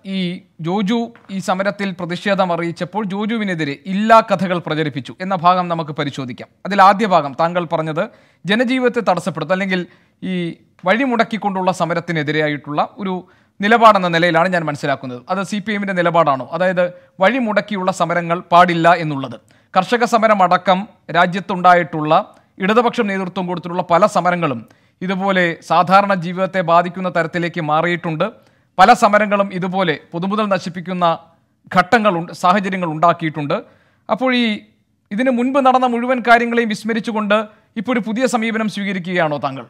ഈ ജോജു ഈ സമരത്തിൽ പ്രതിഷേധം അറിയിച്ചപ്പോൾ ജോജുവിനെതിരെ ഇല്ലാ കഥകൾ പ്രചരിപ്പിച്ചു എന്ന ഭാഗം നമുക്ക് പരിശോധിക്കാം അതിൽ ആദ്യ ഭാഗം താങ്കൾ പറഞ്ഞത് ജനജീവിതത്തെ തടസ്സപ്പെടുത്തും അല്ലെങ്കിൽ ഈ വഴിമുടക്കിക്കൊണ്ടുള്ള സമരത്തിനെതിരെയായിട്ടുള്ള ഒരു നിലപാടെന്ന നിലയിലാണ് ഞാൻ മനസ്സിലാക്കുന്നത് അത് സി പി എമ്മിൻ്റെ നിലപാടാണോ അതായത് വഴിമുടക്കിയുള്ള സമരങ്ങൾ പാടില്ല എന്നുള്ളത് കർഷക സമരം അടക്കം രാജ്യത്തുണ്ടായിട്ടുള്ള ഇടതുപക്ഷ നേതൃത്വം കൊടുത്തിട്ടുള്ള പല സമരങ്ങളും ഇതുപോലെ സാധാരണ ജീവിതത്തെ ബാധിക്കുന്ന തരത്തിലേക്ക് മാറിയിട്ടുണ്ട് പല സമരങ്ങളും ഇതുപോലെ പൊതുമുതൽ നശിപ്പിക്കുന്ന ഘട്ടങ്ങളുണ്ട് സാഹചര്യങ്ങൾ ഉണ്ടാക്കിയിട്ടുണ്ട് അപ്പോൾ ഈ ഇതിനു മുൻപ് നടന്ന മുഴുവൻ കാര്യങ്ങളെയും വിസ്മരിച്ചുകൊണ്ട് ഇപ്പോൾ ഒരു പുതിയ സമീപനം സ്വീകരിക്കുകയാണോ താങ്കൾ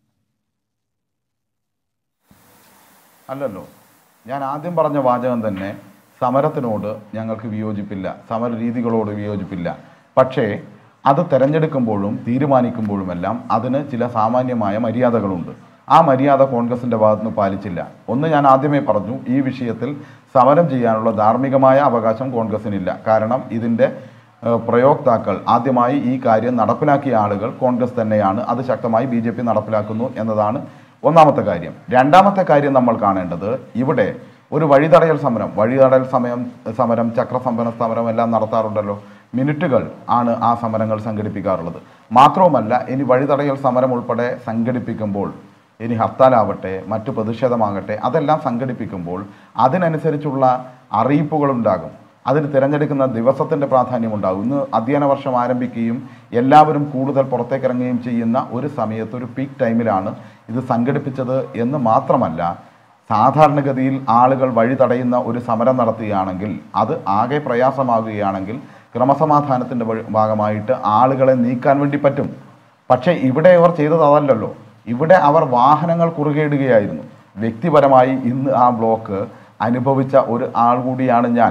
അല്ലല്ലോ ഞാൻ ആദ്യം പറഞ്ഞ വാചകം തന്നെ സമരത്തിനോട് ഞങ്ങൾക്ക് വിയോജിപ്പില്ല സമര രീതികളോട് വിയോജിപ്പില്ല പക്ഷേ അത് തിരഞ്ഞെടുക്കുമ്പോഴും തീരുമാനിക്കുമ്പോഴുമെല്ലാം അതിന് ചില സാമാന്യമായ മര്യാദകളുണ്ട് ആ മര്യാദ കോൺഗ്രസിൻ്റെ ഭാഗത്തുനിന്ന് പാലിച്ചില്ല ഒന്ന് ഞാൻ ആദ്യമേ പറഞ്ഞു ഈ വിഷയത്തിൽ സമരം ചെയ്യാനുള്ള ധാർമ്മികമായ അവകാശം കോൺഗ്രസിനില്ല കാരണം ഇതിൻ്റെ ഏഹ്, പ്രയോക്താക്കൾ ആദ്യമായി ഈ കാര്യം നടപ്പിലാക്കിയ ആളുകൾ കോൺഗ്രസ് തന്നെയാണ് അത് ശക്തമായി ബി ജെ പി നടപ്പിലാക്കുന്നു എന്നതാണ് ഒന്നാമത്തെ കാര്യം രണ്ടാമത്തെ കാര്യം നമ്മൾ കാണേണ്ടത് ഇവിടെ ഒരു വഴിതടയൽ സമരം വഴിതടയൽ സമയം സമരം ചക്രസംഭരണ സമരം എല്ലാം നടത്താറുണ്ടല്ലോ മിനിറ്റുകൾ ആണ് ആ സമരങ്ങൾ സംഘടിപ്പിക്കാറുള്ളത് മാത്രവുമല്ല ഇനി വഴിതടയൽ സമരം ഉൾപ്പെടെ സംഘടിപ്പിക്കുമ്പോൾ ഇനി ഹർത്താലാവട്ടെ മറ്റു പ്രതിഷേധമാകട്ടെ അതെല്ലാം സംഘടിപ്പിക്കുമ്പോൾ അതിനനുസരിച്ചുള്ള അറിയിപ്പുകളുണ്ടാകും അതിന് തിരഞ്ഞെടുക്കുന്ന ദിവസത്തിൻ്റെ പ്രാധാന്യമുണ്ടാകും ഇന്ന് അധ്യയന വർഷം ആരംഭിക്കുകയും എല്ലാവരും കൂടുതൽ പുറത്തേക്കിറങ്ങുകയും ചെയ്യുന്ന ഒരു സമയത്ത് ഒരു പീക്ക് ടൈമിലാണ് ഇത് സംഘടിപ്പിച്ചത് എന്ന് മാത്രമല്ല സാധാരണഗതിയിൽ ആളുകൾ വഴി തടയുന്ന ഒരു സമരം നടത്തുകയാണെങ്കിൽ അത് ആകെ പ്രയാസമാകുകയാണെങ്കിൽ ക്രമസമാധാനത്തിൻ്റെ വഴി- ഭാഗമായിട്ട് ആളുകളെ നീക്കാൻ വേണ്ടി പറ്റും പക്ഷേ ഇവിടെ അവർ ചെയ്തത് അതല്ലല്ലോ ഇവിടെ അവർ വാഹനങ്ങൾ കുറുകയിടുകയായിരുന്നു വ്യക്തിപരമായി ഇന്ന് ആ ബ്ലോക്ക് അനുഭവിച്ച ഒരു ആൾ കൂടിയാണ് ഞാൻ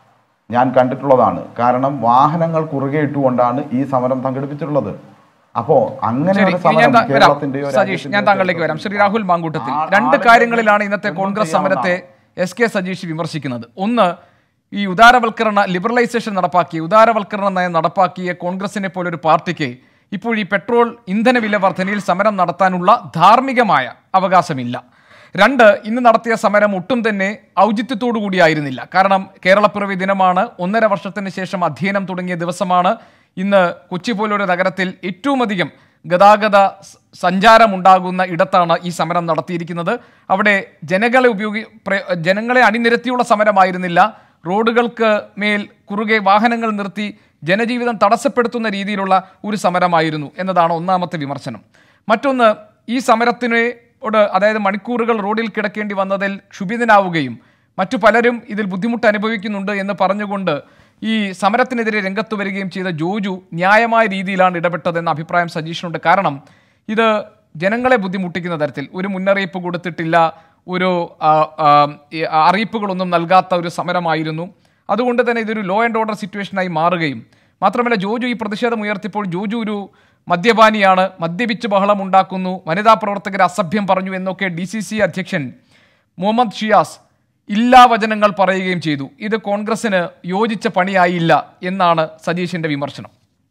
ഞാൻ കണ്ടിട്ടുള്ളതാണ് കാരണം വാഹനങ്ങൾ കുറുകെ ഇട്ടുകൊണ്ടാണ് ഈ സമരം സംഘടിപ്പിച്ചിട്ടുള്ളത് അപ്പോ അങ്ങനെ ശരി ഒരു ഇനി ഞാൻ സമരം താ- വരാം കേരളത്തിന്റെയോ സജീഷ് ഞാൻ രാജ്യത്തിന്റെയോ താങ്കളിലേക്ക് വരാം ശ്രീ രാഹുൽ മാങ്കൂട്ടത്തിൽ ആ- രണ്ട് ആളുകൾ കാര്യങ്ങളിലാണ് ഇന്നത്തെ എന്തും കോൺഗ്രസ് ചെയ്യാവുന്നതാണ്. സമരത്തെ എസ് കെ സജീഷ് വിമർശിക്കുന്നത് ഒന്ന് ഈ ഉദാരവൽക്കരണ ലിബറലൈസേഷൻ നടപ്പാക്കി ഉദാരവൽക്കരണ നയം നടപ്പാക്കിയ കോൺഗ്രസിനെ പോലെ ഒരു പാർട്ടിക്ക് ഇപ്പോൾ ഈ പെട്രോൾ ഇന്ധന വില വർധനയിൽ സമരം നടത്താനുള്ള ധാർമ്മികമായ അവകാശമില്ല രണ്ട് ഇന്ന് നടത്തിയ സമരം ഒട്ടും തന്നെ ഔചിത്യത്തോടു കൂടിയായിരുന്നില്ല കാരണം കേരളപ്പിറവി ദിനമാണ് ഒന്നര വർഷത്തിന് ശേഷം അധ്യയനം തുടങ്ങിയ ദിവസമാണ് ഇന്ന് കൊച്ചി പോലൊരു നഗരത്തിൽ ഏറ്റവും അധികം ഗതാഗത സ- സഞ്ചാരമുണ്ടാകുന്ന ഇടത്താണ് ഈ സമരം നടത്തിയിരിക്കുന്നത് അവിടെ ജനങ്ങളെ ഉപയോഗി പ്ര- ജനങ്ങളെ അണിനിരത്തിയുള്ള സമരമായിരുന്നില്ല റോഡുകൾക്ക് മേൽ കുറുകെ വാഹനങ്ങൾ നിർത്തി ജനജീവിതം തടസ്സപ്പെടുത്തുന്ന രീതിയിലുള്ള ഒരു സമരമായിരുന്നു എന്നതാണ് ഒന്നാമത്തെ വിമർശനം മറ്റൊന്ന് ഈ സമരത്തിനോട് അതായത് മണിക്കൂറുകൾ റോഡിൽ കിടക്കേണ്ടി വന്നതിൽ ക്ഷുഭിതനാവുകയും മറ്റു പലരും ഇതിൽ ബുദ്ധിമുട്ട് അനുഭവിക്കുന്നുണ്ട് എന്ന് പറഞ്ഞുകൊണ്ട് ഈ സമരത്തിനെതിരെ രംഗത്ത് വരികയും ചെയ്ത ജോജു ന്യായമായ രീതിയിലാണ് ഇടപെട്ടതെന്ന അഭിപ്രായം സജീഷിനുണ്ട് കാരണം ഇത് ജനങ്ങളെ ബുദ്ധിമുട്ടിക്കുന്ന തരത്തിൽ ഒരു മുന്നറിയിപ്പ് കൊടുത്തിട്ടില്ല ഒരു ആ, ആ, ഈ അറിയിപ്പുകളൊന്നും നൽകാത്ത ഒരു സമരമായിരുന്നു അതുകൊണ്ട് തന്നെ ഇതൊരു ലോ ആൻഡ് ഓർഡർ സിറ്റുവേഷനായി മാറുകയും മാത്രമല്ല ജോജു ഈ പ്രതിഷേധം ഉയർത്തിയപ്പോൾ ജോജു ഒരു മദ്യപാനിയാണ് മദ്യപിച്ച് ബഹളം ഉണ്ടാക്കുന്നു വനിതാ പ്രവർത്തകരെ അസഭ്യം പറഞ്ഞു എന്നൊക്കെ ഡി സി സി അധ്യക്ഷൻ മുഹമ്മദ് ഷിയാസ് ഇല്ലാ വചനങ്ങൾ പറയുകയും ചെയ്തു ഇത് കോൺഗ്രസിന് യോജിച്ച പണിയായില്ല എന്നാണ് സതീഷിന്റെ വിമർശനം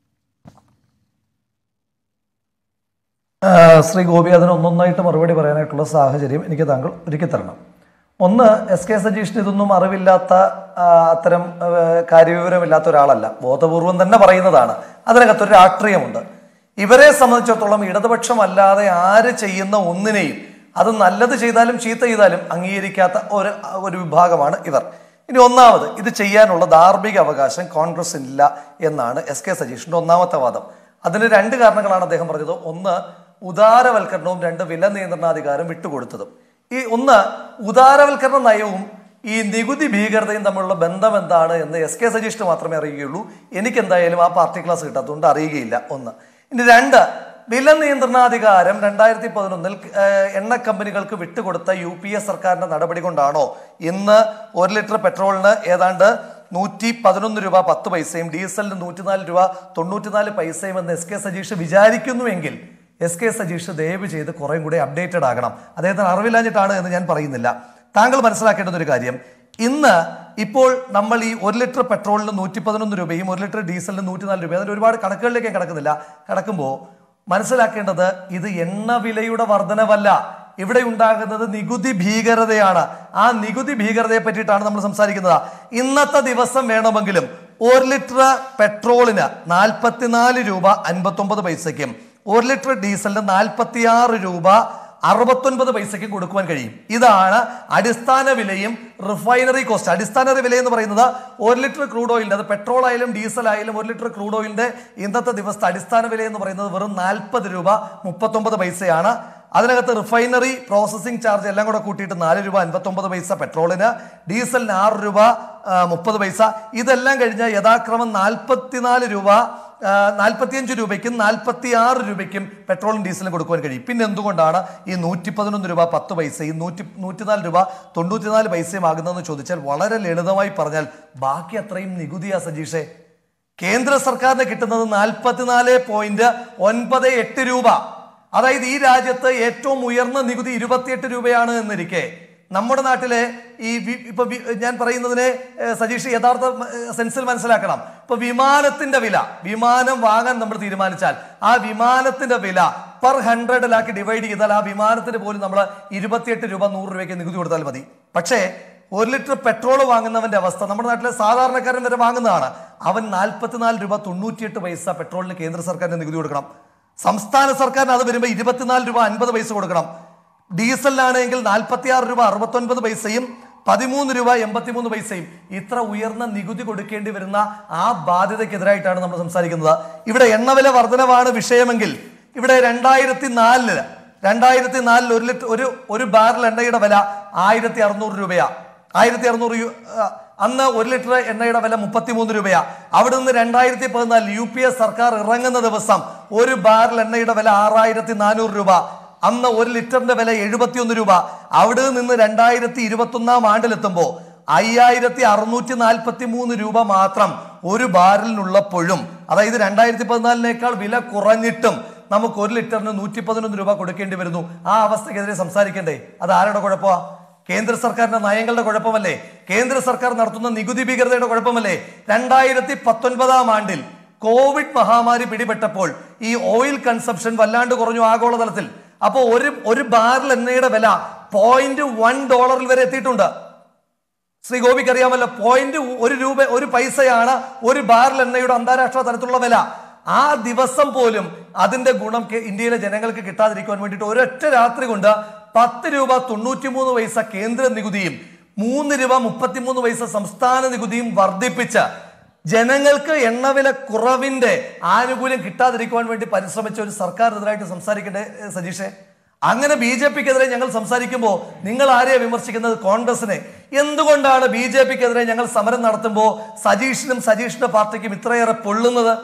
ആ, ശ്രീ ഗോപി അതിന് ഒന്നൊന്നായിട്ട് മറുപടി പറയാനായിട്ടുള്ള സാഹചര്യം എനിക്ക് താങ്കൾ ഒരുക്കി തരണം ഒന്ന് എസ് കെ സജീഷിന് ഇതൊന്നും അറിവില്ലാത്ത ആ, അത്തരം ആ, കാര്യവിവരമില്ലാത്ത ഒരാളല്ല ബോധപൂർവം തന്നെ പറയുന്നതാണ് അതിനകത്തൊരു രാഷ്ട്രീയമുണ്ട് ഇവരെ സംബന്ധിച്ചിടത്തോളം ഇടതുപക്ഷമല്ലാതെ ആര് ചെയ്യുന്ന ഒന്നിനെയും അത് നല്ലത് ചെയ്താലും ചീത്ത ചെയ്താലും അംഗീകരിക്കാത്ത ഒരു ഒരു വിഭാഗമാണ് ഇവർ ഇനി ഒന്നാമത് ഇത് ചെയ്യാനുള്ള ധാർമ്മിക അവകാശം കോൺഗ്രസിനില്ല എന്നാണ് എസ് കെ സജീഷിന്റെ ഒന്നാമത്തെ വാദം അതിന് രണ്ട് കാരണങ്ങളാണ് അദ്ദേഹം പറഞ്ഞത് ഒന്ന് ഉദാരവൽക്കരണവും രണ്ട് വില നിയന്ത്രണാധികാരം വിട്ടുകൊടുത്തതും ഈ ഒന്ന് ഉദാരവൽക്കരണ നയവും ഈ നികുതി ഭീകരതയും തമ്മിലുള്ള ബന്ധം എന്താണ് എന്ന് എസ് കെ സജീഷിന് മാത്രമേ അറിയുകയുള്ളൂ എനിക്ക് എന്തായാലും ആ പാർട്ടി ക്ലാസ് കിട്ടാത്തതുകൊണ്ട് അറിയുകയില്ല ഒന്ന് ഇനി രണ്ട് വില നിയന്ത്രണാധികാരം രണ്ടായിരത്തി പതിനൊന്നിൽ എണ്ണ കമ്പനികൾക്ക് വിട്ടുകൊടുത്ത യു പി എ സർക്കാരിന്റെ നടപടി കൊണ്ടാണോ ഇന്ന് ഒരു ലിറ്റർ പെട്രോളിന് ഏതാണ്ട് നൂറ്റി പതിനൊന്ന് രൂപ പത്ത് പൈസയും ഡീസലിന് നൂറ്റിനാല് രൂപ തൊണ്ണൂറ്റിനാല് പൈസയും എന്ന് എസ് കെ സജീഷ് വിചാരിക്കുന്നുവെങ്കിൽ എസ് കെ സജീഷ് ദയവ് ചെയ്ത് കുറേം കൂടി അപ്ഡേറ്റഡ് ആകണം അദ്ദേഹത്തിന് അറിവില്ലാഞ്ഞിട്ടാണ് എന്ന് ഞാൻ പറയുന്നില്ല താങ്കൾ മനസ്സിലാക്കേണ്ടുന്ന ഒരു കാര്യം ഇന്ന് ഇപ്പോൾ നമ്മൾ ഈ ഒരു ലിറ്റർ പെട്രോളിന് നൂറ്റി പതിനൊന്ന് രൂപയും ഒരു ലിറ്റർ ഡീസലിന് നൂറ്റിനാല് രൂപയും അതിൽ ഒരുപാട് കണക്കുകളിലേക്ക് ഞാൻ കിടക്കുന്നില്ല കിടക്കുമ്പോൾ മനസ്സിലാക്കേണ്ടത് ഇത് എണ്ണ വിലയുടെ വർധനവല്ല ഇവിടെ ഉണ്ടാകുന്നത് നികുതി ഭീകരതയാണ് ആ നികുതി ഭീകരതയെ പറ്റിയിട്ടാണ് നമ്മൾ സംസാരിക്കുന്നത് ഇന്നത്തെ ദിവസം വേണമെങ്കിലും ഒരു ലിറ്റർ പെട്രോളിന് നാൽപ്പത്തിനാല് രൂപ അൻപത്തൊമ്പത് പൈസയ്ക്കും ഒരു ലിറ്റർ ഡീസലിന് നാൽപ്പത്തിയാറ് രൂപ അറുപത്തൊൻപത് പൈസയ്ക്ക് കൊടുക്കുവാൻ കഴിയും ഇതാണ് അടിസ്ഥാന വിലയും റിഫൈനറി കോസ്റ്റ് അടിസ്ഥാന വില എന്ന് പറയുന്നത് ഒരു ലിറ്റർ ക്രൂഡ് ഓയിലിന്റെ അത് പെട്രോൾ ആയാലും ഡീസൽ ആയാലും ഒരു ലിറ്റർ ക്രൂഡ് ഓയിലിന്റെ ഇന്നത്തെ ദിവസത്തെ അടിസ്ഥാന വില എന്ന് പറയുന്നത് വെറും നാൽപ്പത് രൂപ മുപ്പത്തൊമ്പത് പൈസയാണ് അതിനകത്ത് റിഫൈനറി പ്രോസസ്സിംഗ് ചാർജ് എല്ലാം കൂടെ കൂട്ടിയിട്ട് നാല് രൂപ അൻപത്തൊമ്പത് പൈസ പെട്രോളിന് ഡീസലിന് ആറ് രൂപ മുപ്പത് പൈസ ഇതെല്ലാം കഴിഞ്ഞ് യഥാക്രമം നാൽപ്പത്തിനാല് രൂപ ആ, നാൽപ്പത്തിയഞ്ച് രൂപയ്ക്കും നാൽപ്പത്തി ആറ് രൂപയ്ക്കും പെട്രോളും ഡീസലും കൊടുക്കുവാൻ കഴിയും പിന്നെ എന്തുകൊണ്ടാണ് ഈ നൂറ്റി പതിനൊന്ന് രൂപ പത്ത് പൈസയും നൂറ്റി നൂറ്റിനാല് രൂപ തൊണ്ണൂറ്റിനാല് പൈസയും ആകുന്നതെന്ന് ചോദിച്ചാൽ വളരെ ലളിതമായി പറഞ്ഞാൽ ബാക്കി അത്രയും നികുതിയാ സജീഷേ കേന്ദ്ര സർക്കാരിന് കിട്ടുന്നത് നാൽപ്പത്തിനാല് പോയിന്റ് ഒൻപത് എട്ട് രൂപ അതായത് ഈ രാജ്യത്ത് ഏറ്റവും ഉയർന്ന നികുതി ഇരുപത്തിയെട്ട് രൂപയാണ് എന്നിരിക്കെ നമ്മുടെ നാട്ടിലെ ഈ വി- ഇപ്പൊ വി- ഞാൻ പറയുന്നതിനെ ഏഹ്, സജീഷ് യഥാർത്ഥ ഏഹ്, സെൻസിൽ മനസ്സിലാക്കണം ഇപ്പൊ വിമാനത്തിന്റെ വില വിമാനം വാങ്ങാൻ നമ്മൾ തീരുമാനിച്ചാൽ ആ വിമാനത്തിന്റെ വില പെർ ഹൺഡ്രഡിലാക്കി ഡിവൈഡ് ചെയ്താൽ ആ വിമാനത്തിന് പോലും നമ്മൾ ഇരുപത്തിയെട്ട് രൂപ നൂറ് രൂപയ്ക്ക് നികുതി കൊടുത്താൽ മതി പക്ഷേ ഒരു ലിറ്റർ പെട്രോൾ വാങ്ങുന്നവന്റെ അവസ്ഥ നമ്മുടെ നാട്ടിലെ സാധാരണക്കാരൻ വരെ വാങ്ങുന്നതാണ് അവൻ നാൽപ്പത്തിനാല് രൂപ തൊണ്ണൂറ്റിയെട്ട് പൈസ പെട്രോളിന് കേന്ദ്ര സർക്കാരിന് നികുതി കൊടുക്കണം സംസ്ഥാന സർക്കാരിന് അത് വരുമ്പോൾ ഇരുപത്തിനാല് രൂപ അൻപത് പൈസ കൊടുക്കണം ഡീസലിനാണെങ്കിൽ നാൽപ്പത്തി ആറ് രൂപ അറുപത്തൊൻപത് പൈസയും പതിമൂന്ന് രൂപ എൺപത്തിമൂന്ന് പൈസയും ഇത്ര ഉയർന്ന നികുതി കൊടുക്കേണ്ടി വരുന്ന ആ ബാധ്യതയ്ക്കെതിരായിട്ടാണ് നമ്മൾ സംസാരിക്കുന്നത് ഇവിടെ എണ്ണവില വർധനവാണ് വിഷയമെങ്കിൽ ഇവിടെ രണ്ടായിരത്തി നാലില് രണ്ടായിരത്തി നാലിൽ ഒരു ലിറ്റർ ഒരു ഒരു ബാരൽ എണ്ണയുടെ വില ആയിരത്തി അറുന്നൂറ് രൂപയാ ആയിരത്തി അറുന്നൂറ് യു- ആ, അന്ന് ഒരു ലിറ്റർ എണ്ണയുടെ വില മുപ്പത്തിമൂന്ന് രൂപയാ അവിടെ നിന്ന് രണ്ടായിരത്തി പതിനാലിൽ യു പി എ സർക്കാർ ഇറങ്ങുന്ന ദിവസം ഒരു ബാരൽ എണ്ണയുടെ വില ആറായിരത്തി നാനൂറ് രൂപ അന്ന് ഒരു ലിറ്ററിന്റെ വില എഴുപത്തിയൊന്ന് രൂപ അവിടെ നിന്ന് രണ്ടായിരത്തി ഇരുപത്തി ഒന്നാം ആണ്ടിലെത്തുമ്പോൾ അയ്യായിരത്തി അറുന്നൂറ്റി നാൽപ്പത്തി മൂന്ന് രൂപ മാത്രം ഒരു ബാരലിനുള്ളപ്പോഴും അതായത് രണ്ടായിരത്തി പതിനാലിനേക്കാൾ വില കുറഞ്ഞിട്ടും നമുക്ക് ഒരു ലിറ്ററിന് നൂറ്റി പതിനൊന്ന് രൂപ കൊടുക്കേണ്ടി വരുന്നു ആ അവസ്ഥക്കെതിരെ സംസാരിക്കണ്ടേ അത് ആരുടെ കുഴപ്പമാ കേന്ദ്ര സർക്കാരിന്റെ നയങ്ങളുടെ കുഴപ്പമല്ലേ കേന്ദ്ര സർക്കാർ നടത്തുന്ന നികുതി ഭീകരതയുടെ കുഴപ്പമല്ലേ രണ്ടായിരത്തി പത്തൊൻപതാം ആണ്ടിൽ കോവിഡ് മഹാമാരി പിടിപെട്ടപ്പോൾ ഈ ഓയിൽ കൺസംഷൻ വല്ലാണ്ട് കുറഞ്ഞു ആഗോളതലത്തിൽ അപ്പോൾ ഒരു ഒരു ബാരൽ എണ്ണയുടെ വില പോയിന്റ് വൺ ഡോളറിൽ വരെ എത്തിയിട്ടുണ്ട് ശ്രീ ഗോപിക്ക് അറിയാമല്ലോ പോയിന്റ് ഒരു രൂപ ഒരു പൈസയാണ് ഒരു ബാരൽ എണ്ണയുടെ അന്താരാഷ്ട്ര തലത്തിലുള്ള വില ആ ദിവസം പോലും അതിന്റെ ഗുണം കെ- ഇന്ത്യയിലെ ജനങ്ങൾക്ക് കിട്ടാതിരിക്കുവാൻ വേണ്ടിയിട്ട് ഒരൊറ്റ രാത്രി കൊണ്ട് പത്ത് രൂപ തൊണ്ണൂറ്റിമൂന്ന് പൈസ കേന്ദ്ര നികുതിയും മൂന്ന് രൂപ മുപ്പത്തിമൂന്ന് പൈസ സംസ്ഥാന നികുതിയും വർദ്ധിപ്പിച്ച് ജനങ്ങൾക്ക് എണ്ണവില കുറവിന്റെ ആനുകൂല്യം കിട്ടാതിരിക്കുവാൻ വേണ്ടി പരിശ്രമിച്ച ഒരു സർക്കാരിനെതിരായിട്ട് സംസാരിക്കണ്ടേ ഏ, സജീഷേ അങ്ങനെ ബി ജെ പിക്കെതിരെ ഞങ്ങൾ സംസാരിക്കുമ്പോൾ നിങ്ങൾ ആരെയാ വിമർശിക്കുന്നത് കോൺഗ്രസിനെ എന്തുകൊണ്ടാണ് ബി ജെ പിക്കെതിരെ ഞങ്ങൾ സമരം നടത്തുമ്പോൾ സജീഷിനും സജീഷിന്റെ പാർട്ടിക്കും ഇത്രയേറെ പൊള്ളുന്നത്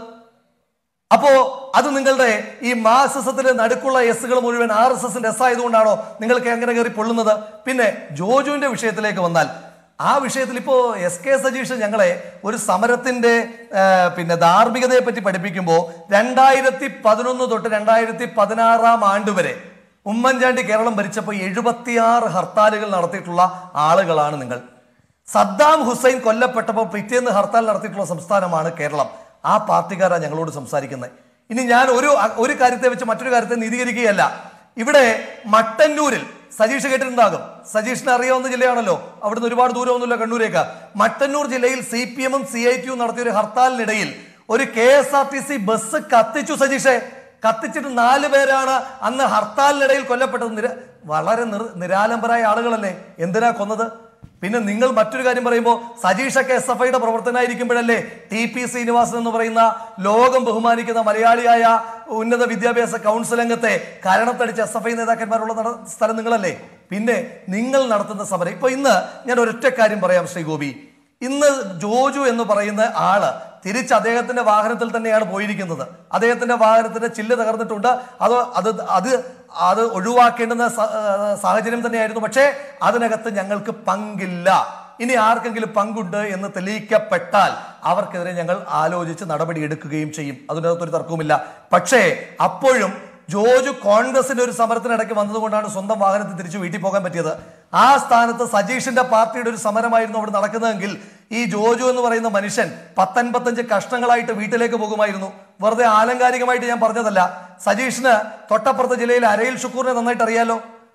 അപ്പോ അത് നിങ്ങളുടെ ഈ മാർസിസത്തിന്റെ നടുക്കുള്ള എസ്സുകൾ മുഴുവൻ ആർ എസ് എസിന്റെ എസ് ആയതുകൊണ്ടാണോ നിങ്ങൾക്ക് എങ്ങനെ കയറി പൊള്ളുന്നത് പിന്നെ ജോജുവിന്റെ വിഷയത്തിലേക്ക് വന്നാൽ ആ വിഷയത്തിൽ ഇപ്പോ എസ് കെ സജീഷ് ഞങ്ങളെ ഒരു സമരത്തിന്റെ ആ, പിന്നെ ധാർമ്മികതയെ പറ്റി പഠിപ്പിക്കുമ്പോൾ രണ്ടായിരത്തി പതിനൊന്ന് തൊട്ട് രണ്ടായിരത്തി പതിനാറാം ആണ്ട് വരെ ഉമ്മൻചാണ്ടി കേരളം ഭരിച്ചപ്പോൾ എഴുപത്തിയാറ് ഹർത്താലുകൾ നടത്തിയിട്ടുള്ള ആളുകളാണ് നിങ്ങൾ സദ്ദാം ഹുസൈൻ കൊല്ലപ്പെട്ടപ്പോൾ പിറ്റേന്ന് ഹർത്താൽ നടത്തിയിട്ടുള്ള സംസ്ഥാനമാണ് കേരളം ആ പാർട്ടിക്കാരാണ് ഞങ്ങളോട് സംസാരിക്കുന്നത് ഇനി ഞാൻ ഒരു ഒരു കാര്യത്തെ വെച്ച് മറ്റൊരു കാര്യത്തെ നീതീകരിക്കുകയല്ല ഇവിടെ മട്ടന്നൂരിൽ സജീഷ് കേട്ടിട്ടുണ്ടാകും സജീഷിനെ അറിയാവുന്ന ജില്ലയാണല്ലോ അവിടുന്ന് ഒരുപാട് ദൂരമൊന്നുമില്ല കണ്ണൂരേക്ക് മട്ടന്നൂർ ജില്ലയിൽ സി പി എമ്മും സി ഐ ടിയും നടത്തിയ ഒരു ഹർത്താലിനിടയിൽ ഒരു K S R T C bus കത്തിച്ചു സജീഷെ കത്തിച്ചിട്ട് നാല് പേരാണ് അന്ന് ഹർത്താലിനിടയിൽ കൊല്ലപ്പെട്ടത് നിര വളരെ നിർ- നിരാലംബരായ ആളുകളല്ലേ എന്തിനാ കൊന്നത് പിന്നെ നിങ്ങൾ മറ്റൊരു കാര്യം പറയുമ്പോൾ സജീഷൊക്കെ എസ് എഫ് ഐയുടെ പ്രവർത്തനമായിരിക്കുമ്പോഴല്ലേ ടി പി ശ്രീനിവാസൻ എന്ന് പറയുന്ന ലോകം ബഹുമാനിക്കുന്ന മലയാളിയായ ഉന്നത വിദ്യാഭ്യാസ കൗൺസിൽ അംഗത്തെ കരണത്തടിച്ച എസ് എഫ് ഐ നേതാക്കന്മാരുള്ള നട- സ്ഥലം നിങ്ങളല്ലേ പിന്നെ നിങ്ങൾ നടത്തുന്ന സമരം ഇപ്പൊ ഇന്ന് ഞാൻ ഒരൊറ്റ കാര്യം പറയാം ശ്രീ ഗോപി ഇന്ന് ജോജു എന്ന് പറയുന്ന ആള് തിരിച്ച് അദ്ദേഹത്തിന്റെ വാഹനത്തിൽ തന്നെയാണ് പോയിരിക്കുന്നത് അദ്ദേഹത്തിന്റെ വാഹനത്തിന്റെ ചില്ല് തകർന്നിട്ടുണ്ട് അത് അത് അത് അത് ഒഴിവാക്കേണ്ടുന്ന സ- ആ, സാഹചര്യം തന്നെയായിരുന്നു പക്ഷേ അതിനകത്ത് ഞങ്ങൾക്ക് പങ്കില്ല ഇനി ആർക്കെങ്കിലും പങ്കുണ്ട് എന്ന് തെളിയിക്കപ്പെട്ടാൽ അവർക്കെതിരെ ഞങ്ങൾ ആലോചിച്ച് നടപടി എടുക്കുകയും ചെയ്യും അതിനകത്തൊരു തർക്കവുമില്ല പക്ഷേ അപ്പോഴും ജോജു കോൺഗ്രസിന്റെ ഒരു സമരത്തിനിടയ്ക്ക് വന്നതുകൊണ്ടാണ് സ്വന്തം വാഹനത്തിൽ തിരിച്ചു വീട്ടിൽ പോകാൻ പറ്റിയത് ആ സ്ഥാനത്ത് സജീഷിന്റെ പാർട്ടിയുടെ ഒരു സമരമായിരുന്നു അവിടെ നടക്കുന്നതെങ്കിൽ ഈ ജോജു എന്ന് പറയുന്ന മനുഷ്യൻ പത്തൊൻപത്തഞ്ച് കഷ്ണങ്ങളായിട്ട് വീട്ടിലേക്ക് പോകുമായിരുന്നു വെറുതെ ആലങ്കാരികമായിട്ട് ഞാൻ പറഞ്ഞതല്ല സജീഷിന് തൊട്ടപ്പുറത്തെ ജില്ലയിൽ അരയിൽ ഷുക്കൂറിനെ നന്നായിട്ട് അറിയാലോ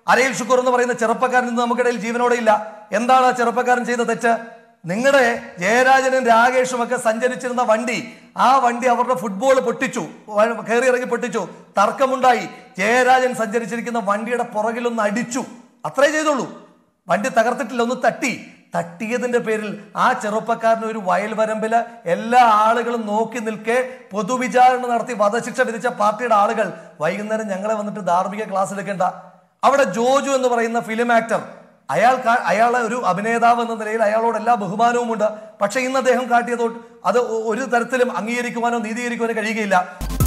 അരയിൽ ഷുക്കൂർ എന്ന് പറയുന്ന ചെറുപ്പക്കാരൻ ഇന്ന് നമുക്കിടയിൽ ജീവനോടെ ഇല്ല എന്താണ് ആ ചെറുപ്പക്കാരൻ ചെയ്ത തെറ്റ് നിങ്ങളുടെ ജയരാജനും രാകേഷും ഒക്കെ സഞ്ചരിച്ചിരുന്ന വണ്ടി ആ വണ്ടി അവരുടെ ഫുട്ബോൾ പൊട്ടിച്ചു വ- കയറി ഇറങ്ങി പൊട്ടിച്ചു തർക്കമുണ്ടായി ജയരാജൻ സഞ്ചരിച്ചിരിക്കുന്ന വണ്ടിയുടെ പുറകിലൊന്ന് അടിച്ചു അത്രേ ചെയ്തുള്ളൂ വണ്ടി തകർത്തിട്ടില്ല ഒന്ന് തട്ടി തട്ടിയതിന്റെ പേരിൽ ആ ചെറുപ്പക്കാരന് ഒരു വയൽവരമ്പില് എല്ലാ ആളുകളും നോക്കി നിൽക്കെ പൊതുവിചാരണ നടത്തി വധശിക്ഷ വിധിച്ച പാർട്ടിയുടെ ആളുകൾ വൈകുന്നേരം ഞങ്ങളെ വന്നിട്ട് ധാർമ്മിക ക്ലാസ് എടുക്കേണ്ട അവിടെ ജോജു എന്ന് പറയുന്ന ഫിലിം ആക്ടർ അയാൾ കാ- അയാളെ ഒരു അഭിനേതാവ് എന്ന നിലയിൽ അയാളോട് എല്ലാ ബഹുമാനവുമുണ്ട് പക്ഷെ ഇന്ന് അദ്ദേഹം കാട്ടിയതോട്ട് അത് ഒ- ഒരു തരത്തിലും അംഗീകരിക്കുവാനോ നീതീകരിക്കുവാനോ കഴിയുകയില്ല